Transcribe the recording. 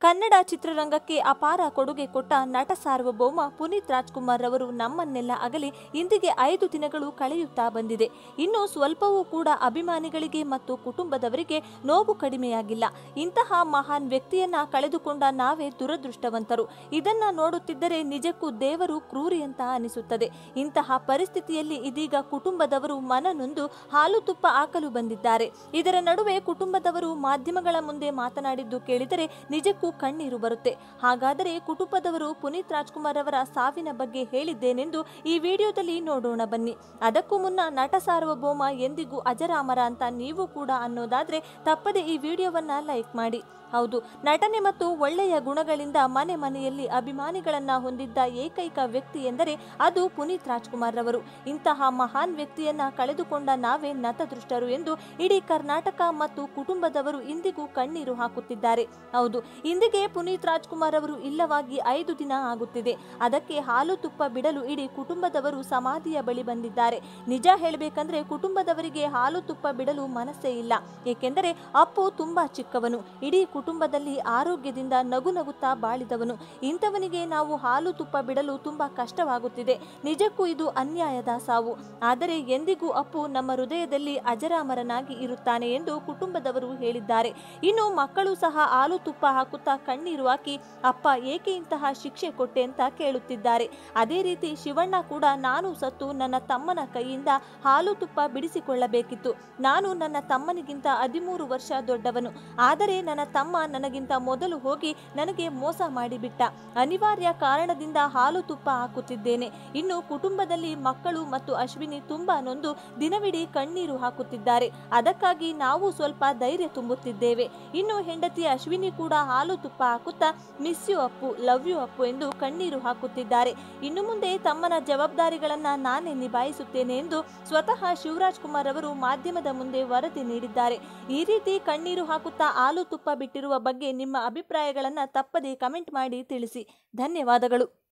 ಕನ್ನಡ ಚಿತ್ರರಂಗಕ್ಕೆ ಅಪಾರ ಕೊಡುಗೆ ಕೊಟ್ಟ ನಟ ಸಾರ್ವಭೌಮ ಪುನೀತ್ ರಾಜ್ಕುಮಾರ್ ರವರು ನಮ್ಮನ್ನೆಲ್ಲ ಅಗಲಿ ಇಂದಿಗೆ ಐದು ದಿನಗಳು ಕಳೆಯುತ್ತಾ ಬಂದಿದೆ ಇನ್ನು ಸ್ವಲ್ಪವೂ ಕೂಡ ಅಭಿಮಾನಿಗಳಿಗೆ ಮತ್ತು ಕುಟುಂಬದವರಿಗೆ ನೋವು ಕಡಿಮೆಯಾಗಿಲ್ಲ ಇಂತಹ ಮಹಾನ್ ವ್ಯಕ್ತಿಯನ್ನ ಕಳೆದುಕೊಂಡ ನಾವೇ ದುರದೃಷ್ಟವಂತರು ಇದನ್ನ ನೋಡುತ್ತಿದ್ದರೆ ನಿಜಕ್ಕೂ ದೇವರು ಕ್ರೂರಿ ಅಂತ ಅನಿಸುತ್ತದೆ ಇಂತಹ ಪರಿಸ್ಥಿತಿಯಲ್ಲಿ ಇದೀಗ ಕುಟುಂಬದವರು ಮನನೊಂದು ಹಾಲು ತುಪ್ಪ ಹಾಕಲು ಬಂದಿದ್ದಾರೆ ಇದರ ನಡುವೆ ಕುಟುಂಬದವರು ಮಾಧ್ಯಮಗಳ ಮುಂದೆ ಮಾತನಾಡಿದ್ದು ಕೇಳಿದರೆ ನಿಜಕ್ಕೂ ಕಣ್ಣೀರು ಬರುತ್ತೆ ಹಾಗಾದರೆ ಕುಟುಂಬದವರು ಪುನೀತ್ ರಾಜ್ಕುಮಾರ್ ಅವರ ಸಾವಿನ ಬಗ್ಗೆ ಹೇಳಿದ್ದೇನೆಂದು ಈ ವಿಡಿಯೋದಲ್ಲಿ ನೋಡೋಣ ಬನ್ನಿ ಅದಕ್ಕೂ ಮುನ್ನ ನಟ ಸಾರ್ವಭೌಮ ಎಂದಿಗೂ ಅಜರಾಮರ ಅಂತ ನೀವು ಕೂಡ ಅನ್ನೋದಾದ್ರೆ ತಪ್ಪದೆ ಈ ವಿಡಿಯೋವನ್ನ ಲೈಕ್ ಮಾಡಿ ಹೌದು ನಟನೆ ಮತ್ತು ಒಳ್ಳೆಯ ಗುಣಗಳಿಂದ ಮನೆ ಮನೆಯಲ್ಲಿ ಅಭಿಮಾನಿಗಳನ್ನ ಹೊಂದಿದ್ದ ಏಕೈಕ ವ್ಯಕ್ತಿ ಎಂದರೆ ಅದು ಪುನೀತ್ ರಾಜ್ಕುಮಾರ್ ರವರು ಇಂತಹ ಮಹಾನ್ ವ್ಯಕ್ತಿಯನ್ನ ಕಳೆದುಕೊಂಡ ನಾವೇ ನತದೃಷ್ಟರು ಎಂದು ಇಡೀ ಕರ್ನಾಟಕ ಮತ್ತು ಕುಟುಂಬದವರು ಇಂದಿಗೂ ಕಣ್ಣೀರು ಹಾಕುತ್ತಿದ್ದಾರೆ ಹೌದು ಇಂದಿಗೆ ಪುನೀತ್ ರಾಜ್ಕುಮಾರ್ ಅವರು ಇಲ್ಲವಾಗಿ ಐದು ದಿನ ಆಗುತ್ತಿದೆ ಅದಕ್ಕೆ ಹಾಲು ತುಪ್ಪ ಬಿಡಲು ಇಡೀ ಕುಟುಂಬದವರು ಸಮಾಧಿಯ ಬಳಿ ಬಂದಿದ್ದಾರೆ ನಿಜ ಹೇಳಬೇಕಂದ್ರೆ ಕುಟುಂಬದವರಿಗೆ ಹಾಲು ತುಪ್ಪ ಬಿಡಲು ಮನಸ್ಸೇ ಇಲ್ಲ ಏಕೆಂದರೆ ಅಪ್ಪು ತುಂಬಾ ಚಿಕ್ಕವನು ಇಡೀ ಕುಟುಂಬದಲ್ಲಿ ಆರೋಗ್ಯದಿಂದ ನಗು ನಗುತ್ತಾ ಬಾಳಿದವನು ಇಂಥವನಿಗೆ ನಾವು ಹಾಲು ತುಪ್ಪ ಬಿಡಲು ತುಂಬಾ ಕಷ್ಟವಾಗುತ್ತಿದೆ ನಿಜಕ್ಕೂ ಇದು ಅನ್ಯಾಯದ ಸಾವು ಆದರೆ ಎಂದಿಗೂ ಅಪ್ಪು ನಮ್ಮ ಹೃದಯದಲ್ಲಿ ಅಜರಾಮರನಾಗಿ ಇರುತ್ತಾನೆ ಎಂದು ಕುಟುಂಬದವರು ಹೇಳಿದ್ದಾರೆ ಇನ್ನು ಮಕ್ಕಳು ಸಹ ಹಾಲು ತುಪ್ಪ ಹಾಕುತ್ತಾ ಕಣ್ಣೀರು ಹಾಕಿ ಅಪ್ಪ ಏಕೆ ಇಂತಹ ಶಿಕ್ಷೆ ಕೊಟ್ಟೆ ಅಂತ ಕೇಳುತ್ತಿದ್ದಾರೆ ಅದೇ ರೀತಿ ಶಿವಣ್ಣ ಕೂಡ ನಾನು ಸತ್ತು ನನ್ನ ತಮ್ಮನ ಕೈಯಿಂದ ಹಾಲು ತುಪ್ಪ ಬಿಡಿಸಿಕೊಳ್ಳಬೇಕಿತ್ತು ನಾನು ನನ್ನ ತಮ್ಮನಿಗಿಂತ ಹದಿಮೂರು ವರ್ಷ ದೊಡ್ಡವನು ಆದರೆ ನನ್ನ ತಮ್ಮ ನನಗಿಂತ ಮೊದಲು ಹೋಗಿ ನನಗೆ ಮೋಸ ಮಾಡಿಬಿಟ್ಟ ಅನಿವಾರ್ಯ ಕಾರಣದಿಂದ ಹಾಲು ತುಪ್ಪ ಹಾಕುತ್ತಿದ್ದೇನೆ ಇನ್ನು ಕುಟುಂಬದಲ್ಲಿ ಮಕ್ಕಳು ಮತ್ತು ಅಶ್ವಿನಿ ತುಂಬಾ ನೊಂದು ದಿನವಿಡೀ ಕಣ್ಣೀರು ಹಾಕುತ್ತಿದ್ದಾರೆ ಅದಕ್ಕಾಗಿ ನಾವು ಸ್ವಲ್ಪ ಧೈರ್ಯ ತುಂಬುತ್ತಿದ್ದೇವೆ ಇನ್ನು ಹೆಂಡತಿ ಅಶ್ವಿನಿ ಕೂಡ ಹಾಲು ತುಪ್ಪ ಹಾಕುತ್ತಾ miss you Appu love you Appu ಎಂದು ಕಣ್ಣೀರು ಹಾಕುತ್ತಿದ್ದಾರೆ ಇನ್ನು ಮುಂದೆ ತಮ್ಮನ ಜವಾಬ್ದಾರಿಗಳನ್ನ ನಾನೇ ನಿಭಾಯಿಸುತ್ತೇನೆ ಎಂದು ಸ್ವತಃ ಶಿವರಾಜ್ ಕುಮಾರ್ ಅವರು ಮಾಧ್ಯಮದ ಮುಂದೆ ವರದಿ ನೀಡಿದ್ದಾರೆ ಈ ರೀತಿ ಕಣ್ಣೀರು ಹಾಕುತ್ತಾ ಹಾಲು ತುಪ್ಪ ಬಿಟ್ಟಿರುವ ಬಗ್ಗೆ ನಿಮ್ಮ ಅಭಿಪ್ರಾಯಗಳನ್ನು ತಪ್ಪದೇ ಕಮೆಂಟ್ ಮಾಡಿ ತಿಳಿಸಿ ಧನ್ಯವಾದಗಳು